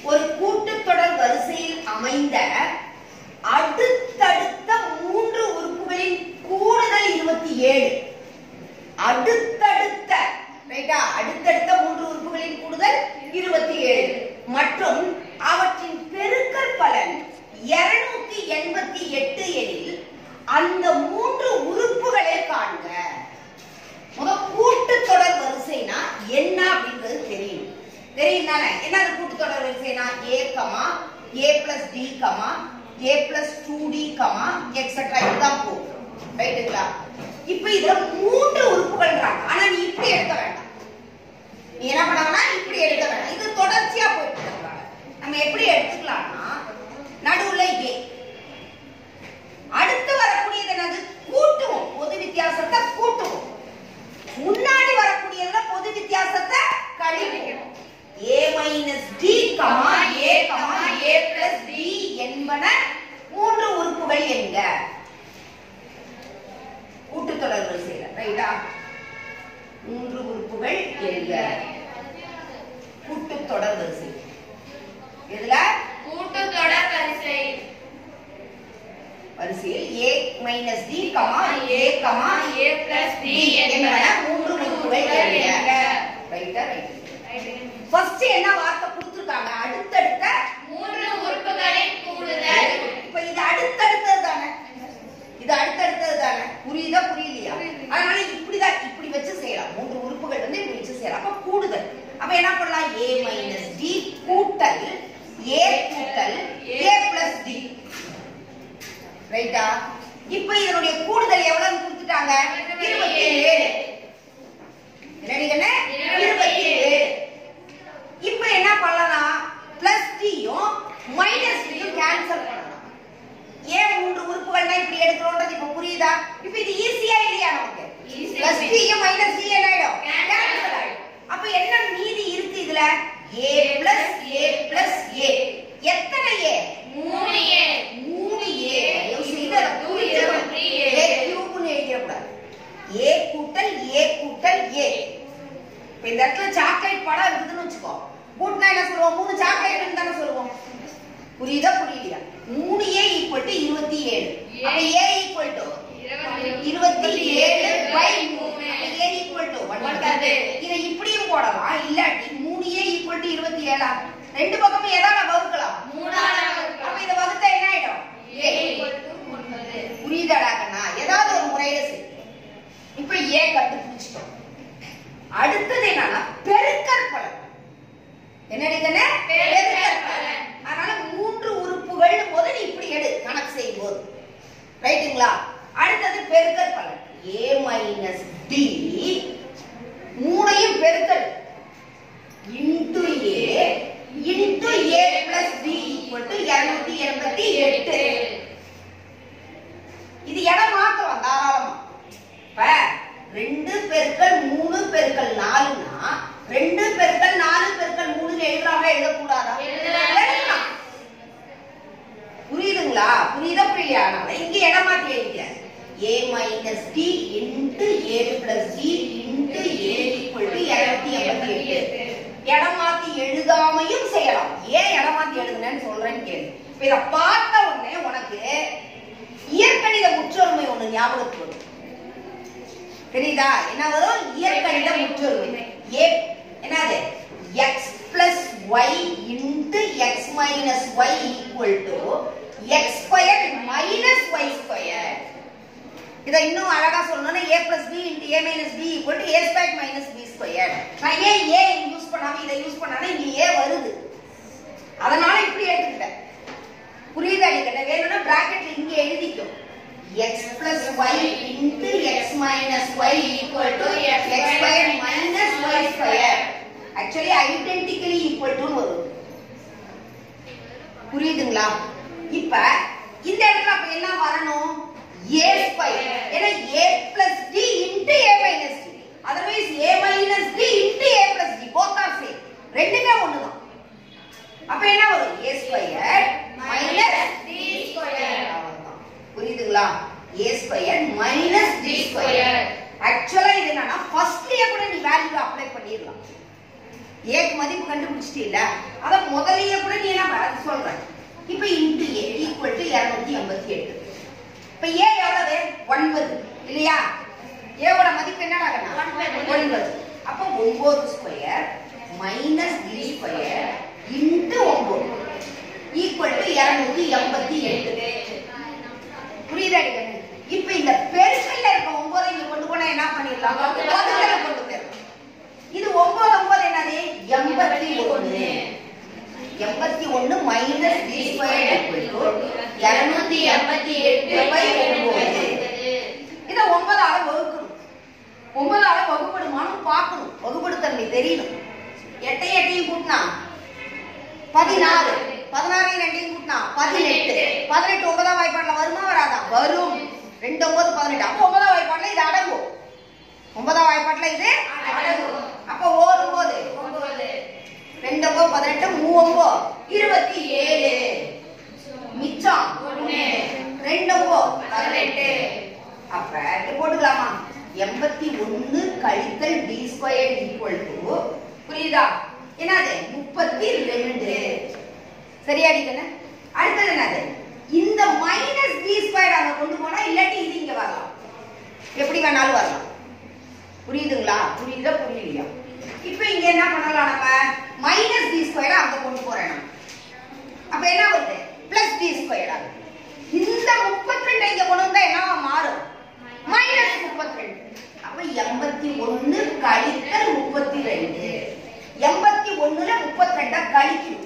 ஒரு கூட்டுத்தொடர் வரிசையில் அமைந்த அடுத்தடுத்த மூன்று உறுப்புகளின் கூடுதல் இருபத்தி ஏழு அடுத்தடுத்த ரைட்டா அடுத்தடுத்த மூன்று உறுப்புகளின் கூடுதல் இருபத்தி ஏழு மற்றும் அவற்றின் பெருக்கல் பலன் இருநூத்தி எண்பத்தி எட்டு எனில் அந்த மூன்று உறுப்புகளை காண்க முத கூட்டுத்தொடர் வரிசைனா என்ன அப்படின்றது தெரியும் தெரியும் தானே என்ன அது கூட்டுத்தொடர் வரிசைனா A comma A plus D comma A plus two D comma etcetera இதுதான் போகும் ரைட்டுங்களா இப்ப இதுல மூன்று உறுப்புகள்ன்றாங்க ஆனா நீ இப்படி எடுக்க வேண்டாம் நீ என்ன பண்ணாங்கன்னா இப்படி எடுக்க வேண்டாம் இது தொடர்ச்சியா போயிட்டு இருக்காங்க நம்ம எப்படி எடுத்துக்கலாம்னா நடுவுல ஏ அடுத்து வரக்கூடியது என்னது கூட்டுவோம் பொது வித்தியாசத்தை கூட்டுவோம் முன்னாடி வரக்கூடியதுல பொது வித்தியாசத்தை கழிப்போம் a minus D comma A comma A plus D என்பன மூன்று உறுப்புகள் என்க கூட்டுத்தொடர் வரிசையில ரைட்டா மூன்று உறுப்புகள் என்க கூட்டுத்தொடர் வரிசை இதுல கூட்டுத்தொடர் வரிசை வரிசையில் a minus D comma A comma A plus D என்பன மூன்று உறுப்புகள் என்க ரைட்டா ரைட் ஃபர்ஸ்ட் என்ன வார்த்தை கொடுத்துருக்காங்க அடுத்தடுத்த மூன்று உறுப்புகளின் கூடுதல் இப்ப இது அடுத்தடுத்தது தானே இது அடுத்தடுத்தது தானே புரியுதா புரியலையா அதனால இப்படிதான் இப்படி வச்சு செய்யலாம் மூன்று உறுப்புகள் வந்து இப்படி வச்சு செய்யலாம் அப்ப கூடுதல் அப்ப என்ன பண்ணலாம் a மைனஸ் டி கூட்டல் a கூட்டல் a பிளஸ் டி ரைட்டா இப்ப இதனுடைய கூடுதல் எவ்வளவு கொடுத்துட்டாங்க இருபத்தி ஏழு என்னடி கண்ணு இருபத்தி ஏழு இப்ப என்ன பண்ணலாம் பிளஸ் டியும் மைனஸ் டியும் கேன்சல் பண்ணலாம் ஏன் மூன்று உறுப்புகள்னா இப்படி எடுக்கிறோம்ன்றது இப்ப புரியுதா இப்ப இது ஈஸியா இல்லையா நமக்கு Easy. பிளஸ் டியும் மைனஸ் டி என்ன ஆயிடும் Cancel. கேன்சல் ஆயிடும் அப்ப என்ன மீதி இருக்கு இதுல a plus a plus a எத்தனை a மூணு ஏ மூணு a தயவு செய்து அதை புரிஞ்சுக்கணும். Three a A. கியூப்னு எழுதிடக்கூடாது a கூட்டல் a கூட்டல் a இப்ப இந்த இடத்துல சாக்லேட் படம் இருக்குதுன்னு வச்சுக்கோ கூட்டினா என்ன சொல்லுவோம் மூணு சாக்லேட் தானே சொல்லுவோம் புரியுதா புரியலையா மூணு ஏ ஈக்குவல் டு இருபத்தி ஏழு அப்ப ஏ ஈக்குவல் டு இருபத்தி ஏழு பை மூணு ஏ ஈக்குவல் டு ஒன்பது. இதை இப்படியும் போடலாம் இல்லாட்டி மூணு ஏ ஈக்குவல் டு இருபத்தி ஏழா ரெண்டு பக்கமும் எதால வகுக்கலாம் மூணால வகுக்கலாம். அப்ப இதை வகுத்தா என்ன ஆயிடும் ஏ equal to ஒன்பது புரியுதாடா கண்ணா ஏதாவது ஒரு முறையில செய் இப்ப ஏ கண்டுபிடிச்சிட்டோம் அடுத்தது என்னன்னா பெருக்கற் பலன் என்னடி கண்ணே பெருக்கற் பலன் அதனால மூன்று உறுப்புகள் போது நீ இப்படி எடு கணக்கு செய்யும் போது ரைட்டுங்களா அடுத்தது பெருக்கற் பலன் a மைனஸ் டி மூணையும் பெருக்கல் into A into A plus D equal to இருநூத்தி எண்பத்தி எட்டு இது இடம் மாத்திரம் தாராளமா இப்ப ரெண்டு பெருக்கல் மூணு பெருக்கல் நாலுனா ரெண்டு பெருக்கல் நாலு பெருக்கல் மூணுன்னு எழுதுறாங்க எழுதக்கூடாதா எழுதலாம். எழுதலாம். புரியுதுங்களா புரியுதா புரியலையா அதனால இங்க இடம் மாத்தி எழுதிக்க a minus D into A plus D into A equal to இருநூத்தி எண்பத்தி எட்டு இடம் மாத்தி எழுதாமையும் செய்யலாம் ஏன் இடம் மாத்தி எழுதுனேன்னு சொல்றேன்னு கேளு இப்ப இத பார்த்த உடனே உனக்கு இயற்கணித முற்றொருமை ஒண்ணு ஞாபகத்துக்கு வரும் தெரியுதா என்ன வரும் இயற்கணித முற்றொருமை ஏ என்னது x plus y into x minus y equal to x squared minus y squared இதை இன்னும் அழகா சொல்லணும்னா a plus b into a minus b equal to a squared minus b squared நான் ஏன் a யூஸ் பண்ணாம இதை யூஸ் பண்ணானே இங்க a வருது அதனால இப்படி எடுத்துக்கிட்டேன் புரியுதா நீங்க வேணும்னா பிராக்கெட்ல இங்க எழுதிக்கும் x plus y into x minus y equal to x squared minus y squared actually identically equal to வரும் புரியுதுங்களா இப்ப இந்த இடத்துல அப்ப என்ன வரணும் a ஸ்கொயர் ஏன்னா a plus d into a minus d otherwise a minus d into a plus d both are same ரெண்டுமே ஒண்ணுதான் அப்ப என்ன வரும் a square minus d square அவ்வளவுதான். புரியுதுங்களா a square minus D square ஆக்சுவலா இது என்னன்னா ஃபர்ஸ்ட்லயே கூட நீ வேல்யூ அப்ளை பண்ணிடலாம் ஏக்கு மதிப்பு கண்டுபிடிச்சிட்டீல்ல அத முதல்லயே கூட நீ என்ன பண்ண? அது சொல்றேன் இப்ப இன்டு ஏ ஈக்குவல் டு இருநூத்தி எண்பத்தி எட்டு இப்ப ஏ எவ்வளவு ஒன்பது இல்லையா ஏவோட மதிப்பு என்னடா கண்ணா? ஒன்பது. ஒன்பது அப்ப ஒன்பது square minus three square into ஒன்பது ஈக்குவல் டு இருநூத்தி எண்பத்தி எட்டு புரியுதா கண்ணு இப்ப இந்த பெருக்கல்ல இருக்க ஒன்பதை இங்க கொண்டு போனா என்ன பண்ணிடலாம் பக்கத்துல கொண்டு போயிடலாம் இது ஒன்பது ஒன்பது என்னது எண்பத்தி ஒண்ணு எண்பத்தி ஒண்ணு மைனஸ் த்ரீ ஸ்கொயர் இருநூத்தி எண்பத்தி எட்டு பை ஒன்பது இத ஒன்பதால வகுக்கணும் ஒன்பதால வகுப்படுமான்னு பார்க்கணும் வகுப்படுத்தன்மை தெரியணும் எட்டையும் எட்டையும் கூட்டினா பதினாறு பதினாறையும் ரெண்டையும் கூட்டினா பதினெட்டு பதினெட்டு ஒன்பதாம் வாய்ப்பாடுல வருமா வராதா வரும் ரெண்டு ஒன்பது பதினெட்டு அப்போ ஒன்பதாம் வாய்ப்பாடுல இது அடங்கும் ஒன்பதாம் வாய்ப்பாட்டுல இது அடங்கும். அப்போ ஓர் ஒன்பது ரெண்டு ஒன்பது பதினெட்டு மூ ஒன்பது இருபத்தி ஏழு மிச்சம் ஒண்ணு. ரெண்டு ஒன்பது பதினெட்டு. அப்ப இது போட்டுக்கலாமா எண்பத்தி ஒண்ணு கழித்தல் டி ஸ்கொயர் ஈக்குவல் டு புரியுதா என்னது முப்பத்தி ரெண்டு சரியா அடிக்கண்ண அடுத்தது என்னது இந்த மைனஸ் டி ஸ்கொயர் அங்க கொண்டு போனா இல்லாட்டி இது இங்க வரலாம் எப்படி வேணாலும் வரலாம் புரியுதுங்களா புரியுதா புரியலையா இப்போ இங்க என்ன பண்ணலாம் நம்ம மைனஸ் டி ஸ்கொயர் அங்க கொண்டு போறேன் நம்ம அப்ப என்ன வருது பிளஸ் டி ஸ்கொயர் ஆகுது இந்த முப்பத்தி ரெண்டு இங்க கொண்டு வந்தா என்னவா மாறும் மைனஸ் முப்பத்தி ரெண்டு அப்ப எண்பத்தி ஒண்ணு கழித்தல் முப்பத்தி ரெண்டு எண்பத்தி ஒண்ணுல முப்பத்தி ரெண்டா கழிக்கணும்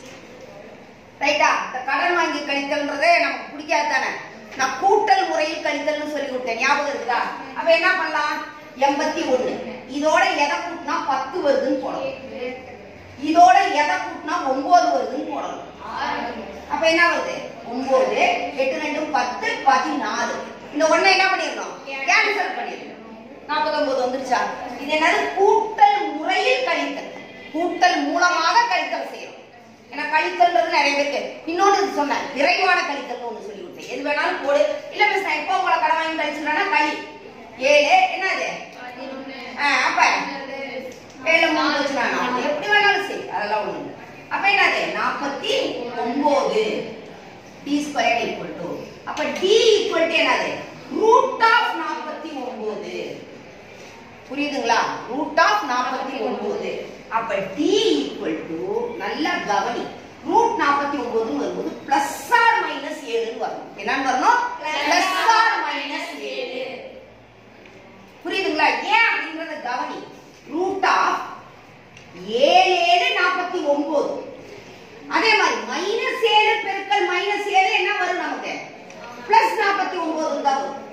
ரைட்டா இந்த கடன் வாங்கி கழித்தல்ன்றதே நமக்கு பிடிக்காது தானே நான் கூட்டல் முறையில் கழித்தல்னு சொல்லி கொடுத்தேன் ஞாபகம் இருக்குதா அப்ப என்ன பண்ணலாம் எண்பத்தி ஒண்ணு இதோட எதை கூட்டினா பத்து வருதுன்னு போடணும் இதோட எதை கூட்டினா ஒன்பது வருதுன்னு போடணும் அப்ப என்ன வருது ஒன்பது எட்டு ரெண்டும் பத்து பதினாலு இந்த ஒண்ணை என்ன பண்ணிடணும் கேன்சல் பண்ணிடணும் நாற்பத்தொன்பது வந்துருச்சா இது என்னது கூட்டல் முறையில் கழித்தல் கூட்டல் மூலமாக கழித்தல் செய்யணும் ஏன்னா கழித்தல்ன்றது நிறைய பேருக்கு இன்னொன்னு இது சொன்னேன் விரைவான கழித்தல்னு ஒண்ணு சொல்லி கொடுத்தேன் எது வேணாலும் போடு இல்ல மிஸ் நான் எப்போ உங்களை கடன் வாங்கி கழிச்சுக்கிறேன்னா கழி ஏழு என்னது ஆ, அப்ப ஏழு மூணு வச்சுனா நாலு. எப்படி வேணாலும் சரி அதெல்லாம் ஒண்ணு இல்ல. அப்ப என்னது நாற்பத்தி ஒன்பது டி ஸ்கொயர் ஈக்குவல் டு அப்ப டி ஈக்குவல் டு என்னது ரூட் ஆஃப் நாற்பத்தி ஒன்பது புரியுதுங்களா ரூட் ஆஃப் நாற்பத்தி ஒன்பது அப்ப டி ஈக்குவல் டு நல்லா கவனி ரூட் நாற்பத்தி ஒன்பதுன்னு வரும்போது பிளஸ் ஆர் மைனஸ் ஏழுன்னு வரணும் என்னன்னு வரணும் பிளஸ் ஆர் மைனஸ் ஏழு புரியுதுங்களா ஏன் அப்படிங்கறத கவனி ரூட் ஆஃப் ஏழு ஏழு நாற்பத்தி ஒன்பது அதே மாதிரி மைனஸ் ஏழு பெருக்கல் மைனஸ் ஏழு என்ன வரும் நமக்கு பிளஸ் நாற்பத்தி ஒன்பது தான் வரும்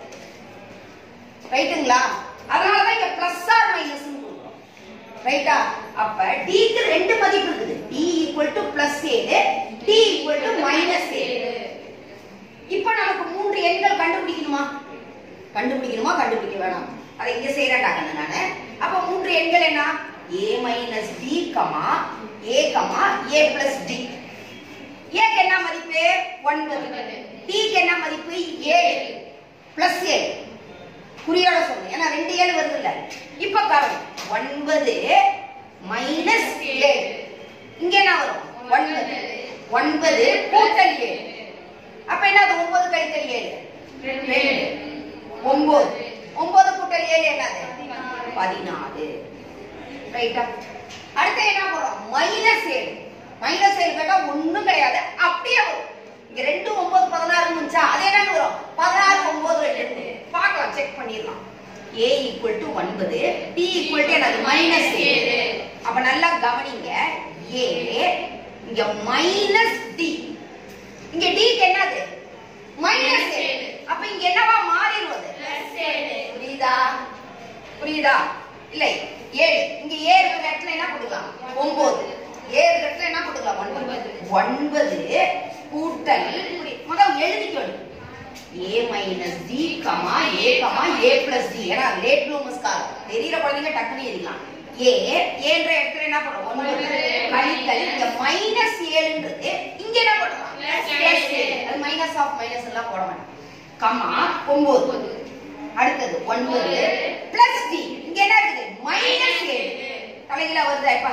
ரைட்டுங்களா அதனாலதான் இங்க பிளஸ் ஆர் மைனஸ் கொடுக்குறோம் ரைட்டா அப்ப d க்கு ரெண்டு மதிப்பு இருக்குது d ஈக்குவல் டு பிளஸ் ஏழு d ஈக்குவல் டு மைனஸ் ஏழு இப்போ நமக்கு மூன்று எண்கள் கண்டுபிடிக்கணுமா கண்டுபிடிக்கணுமா கண்டுபிடிக்க வேணாம் அதை இங்க செய்யறேன்டா கண்ணு நானு அப்ப மூன்று எண்கள் என்ன a minus D comma a comma a plus D ஏக்கு என்ன மதிப்பு ஒன்பது டிக்கு என்ன மதிப்பு ஏழு பிளஸ் ஏழு குறியோட சொல்லணும் ஏன்னா ரெண்டு ஏழு வருது இல்ல இப்ப கவனி ஒன்பது மைனஸ் ஏழு இங்க என்ன வரும் ஒன்பது ஒன்பது கூட்டல் ஏழு அப்ப என்ன அது ஒன்பது கழித்தல் ஏழு ரெண்டு ஒன்பது ஒன்பது கூட்டல் ஏழு என்னது பதினாலு ரைட்டா அடுத்து என்ன போறோம் மைனஸ் ஏழு மைனஸ் ஏழு கேட்டா ஒண்ணும் கிடையாது அப்படியே வரும் இங்க ரெண்டு ஒன்பது பதினாறு இருந்துச்சா அது என்ன வரும் பதினாறு ஒன்பது ரெண்டு பார்க்கலாம் செக் பண்ணிடலாம் a ஈக்குவல் டு ஒன்பது t ஈக்குவல் டு என்னது மைனஸ் ஏழு அப்ப நல்லா கவனிங்க a இங்க மைனஸ் d இங்க d க்கு என்னது மைனஸ் ஏழு அப்ப இங்க என்னவா மாறிடுவது புரியுதா புரியுதா இல்லை ஏழு இங்க ஏழு இருக்கிற இடத்துல என்ன போட்டுக்கலாம் ஒன்பது ஏழு இருக்கிற இடத்துல என்ன போட்டுக்கலாம் ஒன்பது ஒன்பது கூட்டல் புரி- முதல்ல எழுதிக்கணும் A minus D comma A comma A plus D ஏன்னா லேட் ப்ளூமஸ் காலம் தெரியற குழந்தைங்க டக்குனு எழுதிக்கலாம் ஏ ஏன்ற இடத்துல என்ன பண்ணுவோம் ஒன்பது கழித்தல் இங்க மைனஸ் ஏழுன்றது இங்க என்ன பண்ணலாம் Plus Plus ஏழு. ஏழு. அது மைனஸ் ஆஃப் மைனஸ் எல்லாம் போட வேண்டாம் கமா ஒன்பது அடுத்தது ஒன்பது பிளஸ் டி இங்க என்ன இருக்குது மைனஸ் ஏழு தலைகீழ வருதா இப்ப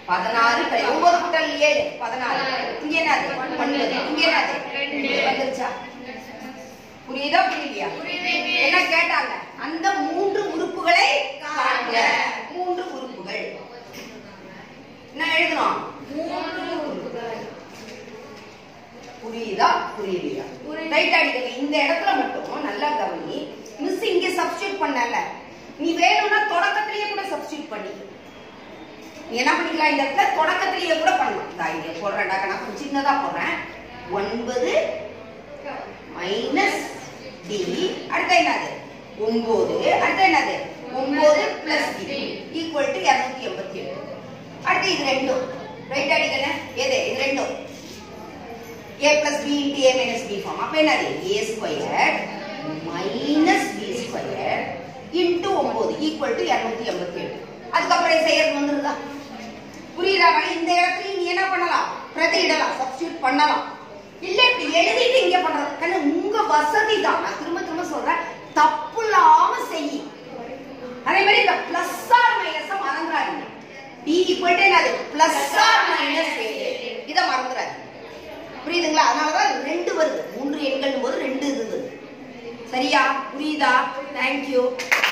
பதினாறு கழி ஒன்பது கூட்டல் ஏழு பதினாறு இங்க என்னது ஒன்பது இங்க என்னது ரெண்டு. வந்துருச்சா புரியுதா புரியலையா புரியுது. என்ன கேட்டாங்க அந்த மூன்று உறுப்புகளை காண்க மூன்று உறுப்புகள் என்ன எழுதணும் மூன்று உறுப்புகள் புரியுதா புரியலையா புரியுது. ரைட் அடிக்கல இந்த இடத்துல மட்டும் நல்லா கவனி மிஸ் இங்க சப்ஸ்டியூட் பண்ணல நீ வேணும்னா தொடக்கத்திலேயே கூட சப்ஸ்டியூட் பண்ணி நீ என்ன பண்ணிக்கலாம் இந்த இடத்துல தொடக்கத்திலேயே கூட பண்ணலாம் இந்த இங்க போடுறேன்டா நான் கொஞ்சம் சின்னதா போடுறேன் ஒன்பது மைனஸ் டி அடுத்து என்னது ஒன்பது அடுத்து என்னது ஒன்பது பிளஸ் டி ஈக்குவல் டு இருநூத்தி எண்பத்தி ஏழு அடுத்து இது ரெண்டும் ரைட் அடிக்கல எது இது ரெண்டும் a plus b into a minus b form அப்ப என்னது a squared minus b squared into 9 equal to 287 அதுக்கப்புறம் இது செய்யறது வந்துருதா புரியுதா வழி இந்த இடத்துல நீ என்ன பண்ணலாம் பிரதியிடலாம் சப்ஸ்டியூட் பண்ணலாம் இல்ல இப்படி எழுதிட்டு இங்க பண்றது கண்ணு உங்க வசதி தான் நான் திரும்ப திரும்ப சொல்றேன் தப்பு இல்லாம செய் அதே மாதிரி இந்த பிளஸ் ஆர் மைனஸ் மறந்துடாதீங்க டி ஈக்குவல் டு என்னது பிளஸ் ஆர் மைனஸ் இத மறந்துடாதீங்க புரியுதுங்களா அதனாலதான் இது ரெண்டு வருது மூன்று எண்கள் போது ரெண்டு இது வருது சரியா புரியுதா தேங்க்யூ